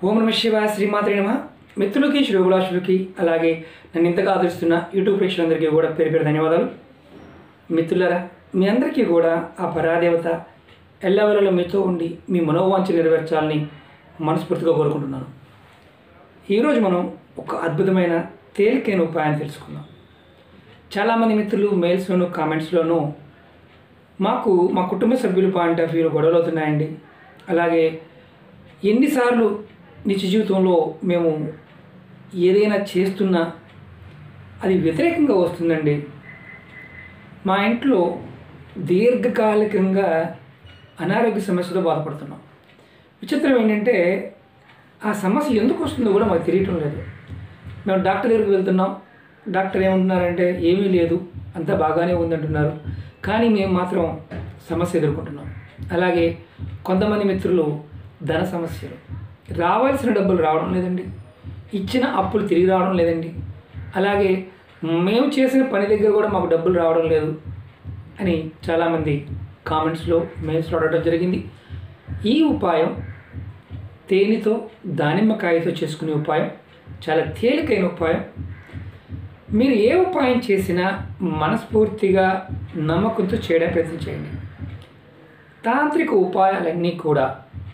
ఓం నమ శివాయ శ్రీమాత్రి నమ మిత్రులకి శ్రేభిలాషులకి అలాగే నన్ను ఇంతగా ఆదరిస్తున్న యూట్యూబ్ ప్రేక్షకులందరికీ కూడా పేరు పేరు ధన్యవాదాలు మిత్రులరా మీ అందరికీ కూడా ఆ పరాదేవత ఎల్లవేళలో మీతో ఉండి మీ మనోవాంఛ నెరవేర్చాలని మనస్ఫూర్తిగా కోరుకుంటున్నాను ఈరోజు మనం ఒక అద్భుతమైన తేలికైన ఉపాయాన్ని తెలుసుకుందాం చాలామంది మిత్రులు మెయిల్స్లోను కామెంట్స్లోనూ మాకు మా కుటుంబ సభ్యుల పాయింట్ ఆఫ్ వ్యూలో గొడవలు అవుతున్నాయండి అలాగే ఎన్నిసార్లు నిత్య జీవితంలో మేము ఏదైనా చేస్తున్నా అది వ్యతిరేకంగా వస్తుందండి మా ఇంట్లో దీర్ఘకాలికంగా అనారోగ్య సమస్యతో బాధపడుతున్నాం విచిత్రం ఏంటంటే ఆ సమస్య ఎందుకు వస్తుందో కూడా మాకు తెలియటం లేదు మేము డాక్టర్ దగ్గరికి వెళ్తున్నాం డాక్టర్ ఏమంటున్నారంటే ఏమీ లేదు అంతా బాగానే ఉందంటున్నారు కానీ మేము మాత్రం సమస్య ఎదుర్కొంటున్నాం అలాగే కొంతమంది మిత్రులు ధన సమస్యలు రావాల్సిన డబ్బులు రావడం లేదండి ఇచ్చిన అప్పులు తిరిగి రావడం లేదండి అలాగే మేము చేసిన పని దగ్గర కూడా మాకు డబ్బులు రావడం లేదు అని చాలామంది కామెంట్స్లో మెయిల్స్లో అడగడం జరిగింది ఈ ఉపాయం తేనెతో దానిమ్మకాయతో చేసుకునే ఉపాయం చాలా తేలికైన ఉపాయం మీరు ఏ ఉపాయం చేసినా మనస్ఫూర్తిగా నమ్మకంతో చేయడం ప్రయత్నం చేయండి తాంత్రిక ఉపాయాలన్నీ కూడా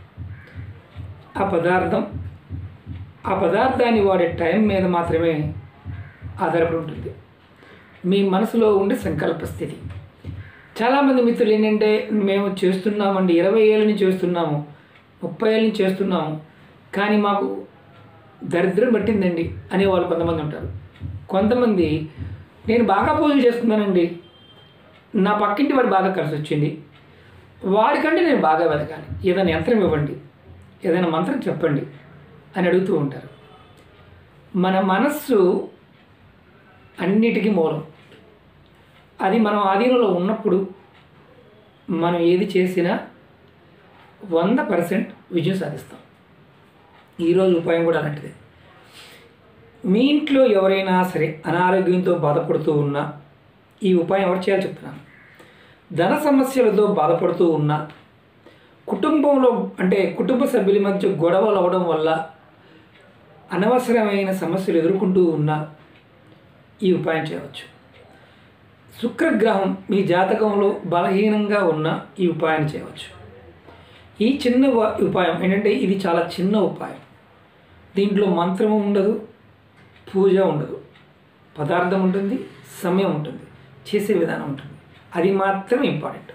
ఆ పదార్థం ఆ పదార్థాన్ని వాడే టైం మీద మాత్రమే ఆధారపడి ఉంటుంది మీ మనసులో ఉండే సంకల్ప స్థితి చాలామంది మిత్రులు ఏంటంటే మేము చేస్తున్నామండి ఇరవై ఏళ్ళ నుంచి చేస్తున్నాము ముప్పై ఏళ్ళ నుంచి చేస్తున్నాము కానీ మాకు దరిద్రం పట్టిందండి అనేవాళ్ళు కొంతమంది ఉంటారు కొంతమంది నేను బాగా పూజలు చేస్తున్నానండి నా పక్కింటి వాడు బాగా కలిసి వచ్చింది వాడికంటే నేను బాగా వెతకాలి ఏదైనా యంత్రం ఇవ్వండి ఏదైనా మంత్రం చెప్పండి అని అడుగుతూ ఉంటారు మన మనస్సు అన్నిటికీ మూలం అది మనం ఆధీనంలో ఉన్నప్పుడు మనం ఏది చేసినా వంద పర్సెంట్ విజయం సాధిస్తాం ఈరోజు ఉపాయం కూడా అలాంటిదే మీ ఇంట్లో ఎవరైనా సరే అనారోగ్యంతో బాధపడుతూ ఉన్నా ఈ ఉపాయం ఎవరు చేయాలో చెప్తున్నాను ధన సమస్యలతో బాధపడుతూ ఉన్నా కుటుంబంలో అంటే కుటుంబ సభ్యుల మధ్య గొడవలు అవడం వల్ల అనవసరమైన సమస్యలు ఎదుర్కొంటూ ఉన్నా ఈ ఉపాయం చేయవచ్చు శుక్రగ్రహం మీ జాతకంలో బలహీనంగా ఉన్న ఈ ఉపాయాన్ని చేయవచ్చు ఈ చిన్న వ- ఉపాయం ఏంటంటే ఇది చాలా చిన్న ఉపాయం దీంట్లో మంత్రము ఉండదు పూజ ఉండదు పదార్థం ఉంటుంది సమయం ఉంటుంది చేసే విధానం ఉంటుంది అది మాత్రం ఇంపార్టెంట్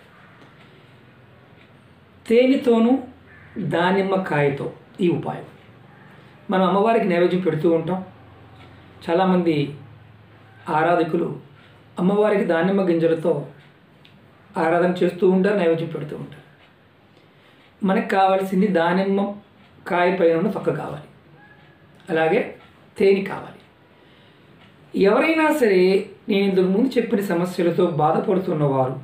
తేనెతోనూ దానిమ్మకాయతో ఈ ఉపాయం మనం అమ్మవారికి నైవేద్యం పెడుతూ ఉంటాం చాలామంది ఆరాధకులు అమ్మవారికి దానిమ్మ గింజలతో ఆరాధన చేస్తూ ఉంటారు నైవేద్యం పెడుతూ ఉంటారు మనకు కావాల్సింది దానిమ్మ కాయ పైన ఉన్న తొక్క కావాలి అలాగే తేనె కావాలి ఎవరైనా సరే నేను ఇంతకు ముందు చెప్పిన సమస్యలతో బాధపడుతున్నవారు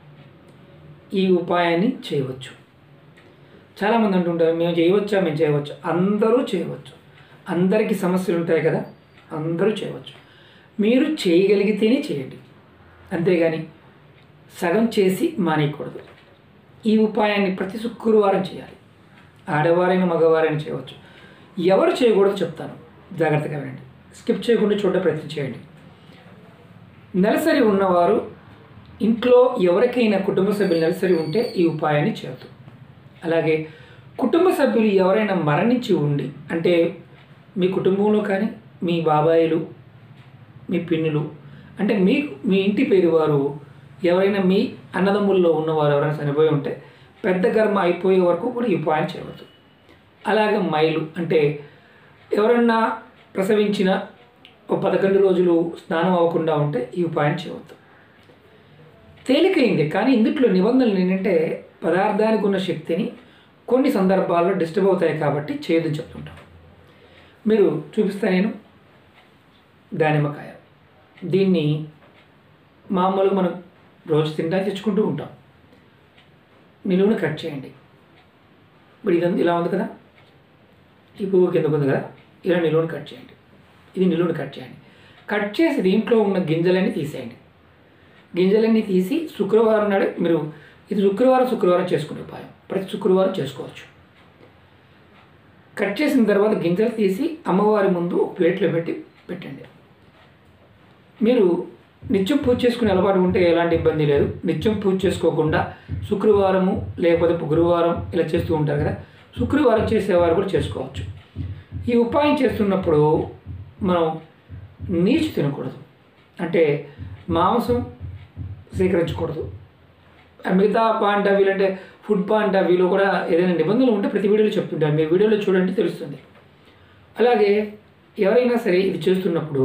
ఈ ఉపాయాన్ని చేయవచ్చు చాలామంది అంటుంటారు మేము చేయవచ్చా మేము చేయవచ్చు అందరూ చేయవచ్చు అందరికీ సమస్యలు ఉంటాయి కదా అందరూ చేయవచ్చు మీరు చేయగలిగితేనే చేయండి అంతేగాని సగం చేసి మానేయకూడదు ఈ ఉపాయాన్ని ప్రతి శుక్రవారం చేయాలి ఆడవారైన మగవారైనా చేయవచ్చు ఎవరు చేయకూడదు చెప్తాను జాగ్రత్తగా వినండి స్కిప్ చేయకుండా చూడ ప్రయత్నం చేయండి నెలసరి ఉన్నవారు ఇంట్లో ఎవరికైనా కుటుంబ సభ్యులు నెలసరి ఉంటే ఈ ఉపాయాన్ని చేయొద్దు అలాగే కుటుంబ సభ్యులు ఎవరైనా మరణించి ఉండి అంటే మీ కుటుంబంలో కానీ మీ బాబాయిలు మీ పిన్నులు అంటే మీ మీ ఇంటి పేరు వారు ఎవరైనా మీ అన్నదమ్ముల్లో ఉన్నవారు ఎవరైనా చనిపోయి ఉంటే పెద్ద కర్మ అయిపోయే వరకు కూడా ఈ ఉపాయం చేయవద్దు అలాగే మైలు అంటే ఎవరన్నా ప్రసవించిన ఒక పదకొండు రోజులు స్నానం అవ్వకుండా ఉంటే ఈ ఉపాయం చేయవద్దు తేలికైంది కానీ ఇందుట్లో నిబంధనలు ఏంటంటే పదార్థానికి ఉన్న శక్తిని కొన్ని సందర్భాల్లో డిస్టర్బ్ అవుతాయి కాబట్టి చేయొద్దని చెప్తుంటాం మీరు చూపిస్తా నేను దానిమ్మకాయ దీన్ని మామూలుగా మనం రోజు తింటా తెచ్చుకుంటూ ఉంటాం నిలువుని కట్ చేయండి ఇప్పుడు ఇది ఇలా ఉంది కదా ఈ పువ్వు కిందకు ఉంది కదా ఇలా నిలువుని కట్ చేయండి ఇది నిలువుని కట్ చేయండి కట్ చేసి దీంట్లో ఉన్న గింజలన్నీ తీసేయండి గింజలన్నీ తీసి శుక్రవారం నాడు మీరు ఇది శుక్రవారం శుక్రవారం చేసుకునే ఉపాయం ప్రతి శుక్రవారం చేసుకోవచ్చు కట్ చేసిన తర్వాత గింజలు తీసి అమ్మవారి ముందు ఒక ప్లేట్లో పెట్టి పెట్టండి మీరు నిత్యం పూజ చేసుకునే అలవాటు ఉంటే ఎలాంటి ఇబ్బంది లేదు నిత్యం పూజ చేసుకోకుండా శుక్రవారము లేకపోతే గురువారం ఇలా చేస్తూ ఉంటారు కదా శుక్రవారం చేసేవారు కూడా చేసుకోవచ్చు ఈ ఉపాయం చేస్తున్నప్పుడు మనం నీచు తినకూడదు అంటే మాంసం స్వీకరించకూడదు ఆ మిగతా పాయింట్ ఆఫ్ వ్యూ అంటే ఫుడ్ పాయింట్ ఆఫ్ వ్యూలో కూడా ఏదైనా నిబంధనలు ఉంటే ప్రతి వీడియోలో చెప్తుంటాను మీ వీడియోలో చూడండి తెలుస్తుంది అలాగే ఎవరైనా సరే ఇది చేస్తున్నప్పుడు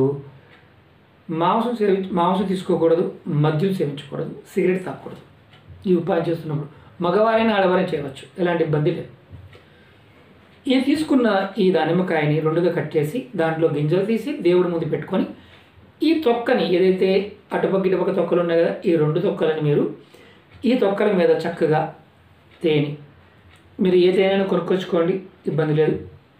మాంసం సేవి మాంసం తీసుకోకూడదు మద్యం సేవించకూడదు సిగరెట్ తాగకూడదు ఈ ఉపాయం చేస్తున్నప్పుడు మగవారైనా ఆడవారైనా చేయవచ్చు ఎలాంటి ఇబ్బంది లేదు ఈ తీసుకున్న ఈ దానిమ్మకాయని రెండుగా కట్ చేసి దాంట్లో గింజలు తీసి దేవుడి ముందు పెట్టుకొని ఈ తొక్కని ఏదైతే అటుపక్క ఇటుపక్క తొక్కలు ఉన్నాయి కదా ఈ రెండు తొక్కలని మీరు ఈ తొక్కల మీద చక్కగా తేనె మీరు ఏ తేనెను కొనుక్కొచ్చుకోండి ఇబ్బంది లేదు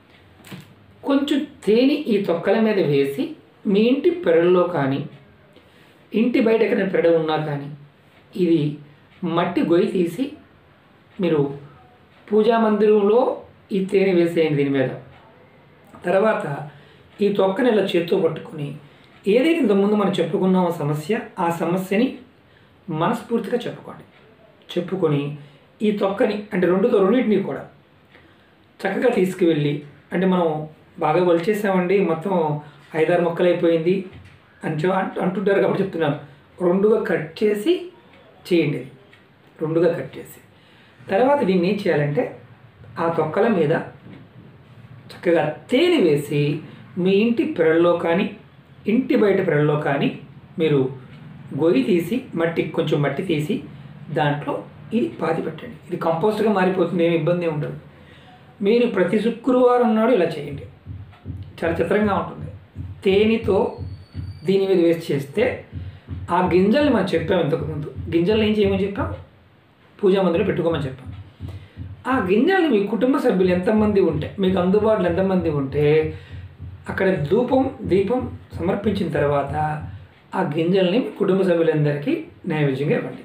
కొంచెం తేనె ఈ తొక్కల మీద వేసి మీ ఇంటి పెరడులో కానీ ఇంటి బయట ఎక్కడైనా పెరడు ఉన్నా కానీ ఇది మట్టి గొయ్యి తీసి మీరు పూజా మందిరంలో ఈ తేనె వేసేయండి దీని మీద తర్వాత ఈ తొక్కని ఇలా చేత్తో పట్టుకొని ఏదైతే ఇంతకుముందు మనం చెప్పుకున్నామో సమస్య ఆ సమస్యని మనస్ఫూర్తిగా చెప్పుకోండి చెప్పుకొని ఈ తొక్కని అంటే రెండుతో రెండింటిని కూడా చక్కగా తీసుకువెళ్ళి అంటే మనం బాగా వలిచేసామండి మొత్తం ఐదారు మొక్కలు అయిపోయింది అని చె- అంటు- అంటుంటారు కాబట్టి చెప్తున్నాను రెండుగా కట్ చేసి చేయండి ఇది రెండుగా కట్ చేసి తర్వాత దీన్ని ఏం చేయాలంటే ఆ తొక్కల మీద చక్కగా తేనె వేసి మీ ఇంటి పెరల్లో కానీ ఇంటి బయట పెరల్లో కానీ మీరు గొయ్యి తీసి మట్టి కొంచెం మట్టి తీసి దాంట్లో ఇది పాతి పెట్టండి ఇది కంపోస్ట్గా మారిపోతుంది ఏమి ఇబ్బంది ఏమి ఉండదు మీరు ప్రతి శుక్రవారం నాడు ఇలా చేయండి చాలా చిత్రంగా ఉంటుంది తేనెతో దీని మీద వేసి చేస్తే ఆ గింజల్ని మనం చెప్పాం ఇంతకుముందు గింజల్ని ఏం చేయమని చెప్పాం పూజా మందిలో పెట్టుకోమని చెప్పాం ఆ గింజల్ని మీ కుటుంబ సభ్యులు ఎంతమంది ఉంటే మీకు అందుబాటులో ఎంతమంది ఉంటే అక్కడ ధూపం దీపం సమర్పించిన తర్వాత ఆ గింజల్ని మీ కుటుంబ సభ్యులందరికీ నైవేద్యంగా ఇవ్వండి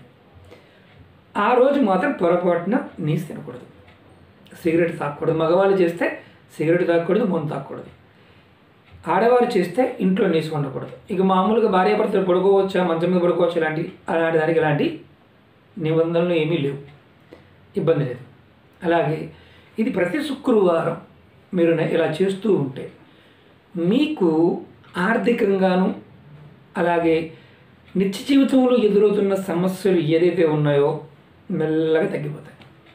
ఆ రోజు మాత్రం పొరపాటున నీసు తినకూడదు సిగరెట్ తాగకూడదు మగవాళ్ళు చేస్తే సిగరెట్ తాగకూడదు మందు తాగకూడదు ఆడవారు చేస్తే ఇంట్లో నీసు ఉండకూడదు ఇక మామూలుగా భార్యాభర్తలు పడుకోవచ్చా మంచం మీద పడుకోవచ్చు ఇలాంటి అలాంటి దానికి ఇలాంటి నిబంధనలు ఏమీ లేవు ఇబ్బంది లేదు అలాగే ఇది ప్రతి శుక్రవారం మీరు నే- ఇలా చేస్తూ ఉంటే మీకు ఆర్థికంగాను అలాగే నిత్య జీవితంలో ఎదురవుతున్న సమస్యలు ఏదైతే ఉన్నాయో మెల్లగా తగ్గిపోతాయి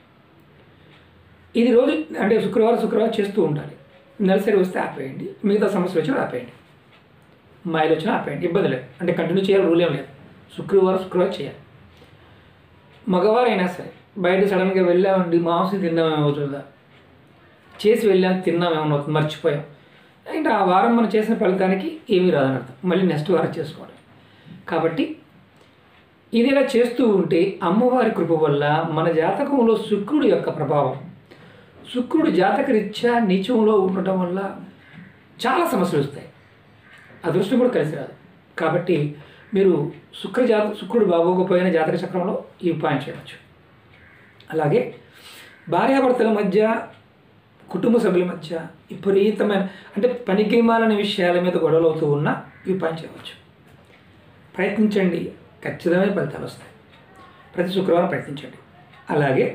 ఇది రోజు అంటే శుక్రవారం శుక్రవారం చేస్తూ ఉండాలి నెలసరి వస్తే ఆపేయండి మిగతా సమస్యలు వచ్చినా ఆపేయండి మాయలు వచ్చినా ఆపేయండి ఇబ్బంది లేదు అంటే కంటిన్యూ చేయాలి రూల్ ఏం లేదు శుక్రవారం శుక్రవారం చేయాలి మగవారైనా సరే బయట సడన్గా వెళ్ళామండి మాంసం తిన్నామేమవుతుందా చేసి వెళ్ళాం తిన్నాం ఏమన్నా అవుతుంది మర్చిపోయాం అంటే ఆ వారం మనం చేసిన ఫలితానికి ఏమీ రాదని అర్థం మళ్ళీ నెక్స్ట్ వారం చేసుకోవాలి కాబట్టి ఇది ఇలా చేస్తూ ఉంటే అమ్మవారి కృప వల్ల మన జాతకంలో శుక్రుడు యొక్క ప్రభావం శుక్రుడు జాతక రీత్యా నీచంలో ఉండటం వల్ల చాలా సమస్యలు వస్తాయి అదృష్టం కూడా కలిసి రాదు కాబట్టి మీరు శుక్ర జాత శుక్రుడు బాగోకపోయిన జాతక చక్రంలో ఈ ఉపాయం చేయవచ్చు అలాగే భార్యాభర్తల మధ్య కుటుంబ సభ్యుల మధ్య విపరీతమైన అంటే పనికిమాలని విషయాల మీద గొడవలు అవుతూ ఉన్నా ఈ ఉపాయం చేయవచ్చు ప్రయత్నించండి ఖచ్చితమైన ఫలితాలు వస్తాయి ప్రతి శుక్రవారం ప్రయత్నించండి అలాగే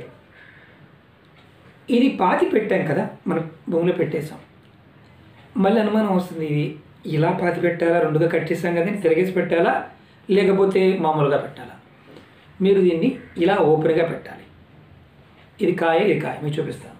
ఇది పాతి పెట్టాం కదా మనం భూమిలో పెట్టేసాం మళ్ళీ అనుమానం వస్తుంది ఇది ఇలా పాతి పెట్టాలా రెండుగా కట్ చేసాం కదా తిరిగేసి పెట్టాలా లేకపోతే మామూలుగా పెట్టాలా మీరు దీన్ని ఇలా ఓపెన్గా పెట్టాలి ఇది కాయ ఇది కాయ మీకు చూపిస్తాను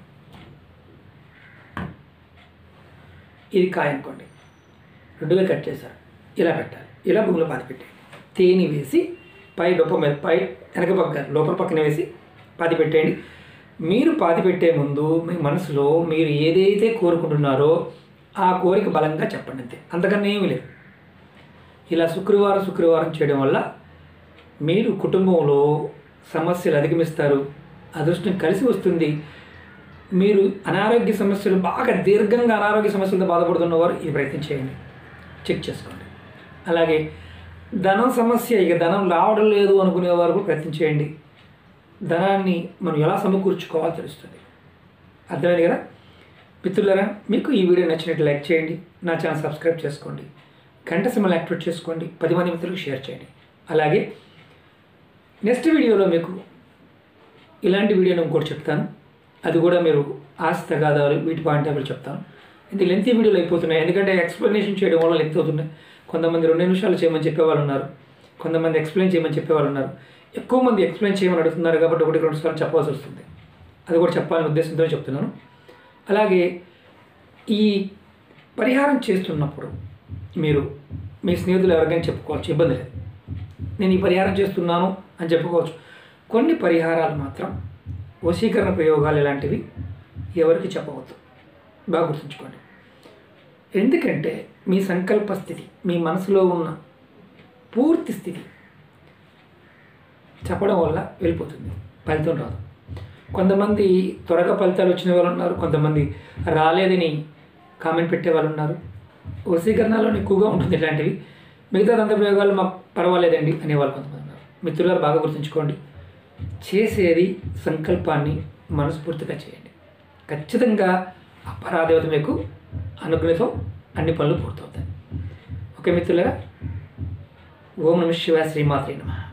ఇది కాయ అనుకోండి రెండుగా కట్ చేశారు ఇలా పెట్టాలి ఇలా భూమిలో పాతి పెట్టండి తేనె వేసి పై డొప్ప మీద పై వెనక పక్క లోపల పక్కన వేసి పాతి పెట్టేయండి మీరు పాతి పెట్టే ముందు మీ మనసులో మీరు ఏదైతే కోరుకుంటున్నారో ఆ కోరిక బలంగా చెప్పండి అంతే అంతకన్నా ఏమీ లేదు ఇలా శుక్రవారం శుక్రవారం చేయడం వల్ల మీరు కుటుంబంలో సమస్యలు అధిగమిస్తారు అదృష్టం కలిసి వస్తుంది మీరు అనారోగ్య సమస్యలు బాగా దీర్ఘంగా అనారోగ్య సమస్యలతో బాధపడుతున్నవారు ఈ ప్రయత్నం చేయండి చెక్ చేసుకోండి అలాగే ధనం సమస్య ఇక ధనం రావడం లేదు అనుకునేవారు కూడా ప్రయత్నం చేయండి ధనాన్ని మనం ఎలా సమకూర్చుకోవాలో తెలుస్తుంది అర్థమైంది కదా మిత్రులారా మీకు ఈ వీడియో నచ్చినట్టు లైక్ చేయండి నా ఛానల్ సబ్స్క్రైబ్ చేసుకోండి గంట సింబల్ యాక్టివేట్ చేసుకోండి పది మంది మిత్రులకు షేర్ చేయండి అలాగే నెక్స్ట్ వీడియోలో మీకు ఇలాంటి వీడియోని ఇంకోటి చెప్తాను అది కూడా మీరు ఆశ తగాదాలు వీటి పాయింట్ ఆఫ్ చెప్తాను ఇది లెంతీ వీడియోలు అయిపోతున్నాయి ఎందుకంటే ఎక్స్ప్లెనేషన్ చేయడం వల్ల లెంత్ అవుతున్నాయి కొంతమంది రెండు నిమిషాలు చేయమని చెప్పేవాళ్ళు ఉన్నారు కొంతమంది ఎక్స్ప్లెయిన్ చేయమని చెప్పేవాళ్ళు ఉన్నారు ఎక్కువ మంది ఎక్స్ప్లెయిన్ చేయమని అడుగుతున్నారు కాబట్టి ఒకటి రెండు సార్లు చెప్పాల్సి వస్తుంది అది కూడా చెప్పాలనే ఉద్దేశంతో చెప్తున్నాను అలాగే ఈ పరిహారం చేస్తున్నప్పుడు మీరు మీ స్నేహితులు ఎవరికైనా చెప్పుకోవచ్చు ఇబ్బంది లేదు నేను ఈ పరిహారం చేస్తున్నాను అని చెప్పుకోవచ్చు కొన్ని పరిహారాలు మాత్రం వశీకరణ ప్రయోగాలు ఇలాంటివి ఎవరికి చెప్పవద్దు బాగా గుర్తుంచుకోండి ఎందుకంటే మీ సంకల్ప స్థితి మీ మనసులో ఉన్న పూర్తి స్థితి చెప్పడం వల్ల వెళ్ళిపోతుంది ఫలితం రాదు కొంతమంది త్వరగా ఫలితాలు వచ్చిన వాళ్ళు ఉన్నారు కొంతమంది రాలేదని కామెంట్ పెట్టే వాళ్ళు ఉన్నారు వశీకరణలో ఎక్కువగా ఉంటుంది ఇలాంటివి మిగతా తంత్ర ప్రయోగాలు మాకు పర్వాలేదండి అనేవాళ్ళు కొంతమంది ఉన్నారు మిత్రులారు బాగా గుర్తుంచుకోండి చేసేది సంకల్పాన్ని మనస్ఫూర్తిగా చేయండి ఖచ్చితంగా ఆ పరాదేవత మీకు అనుగ్రహంతో అన్ని పనులు పూర్తవుతాయి ఓకే మిత్రులారా ఓం నమ శివాయ శ్రీమాత్రే నమ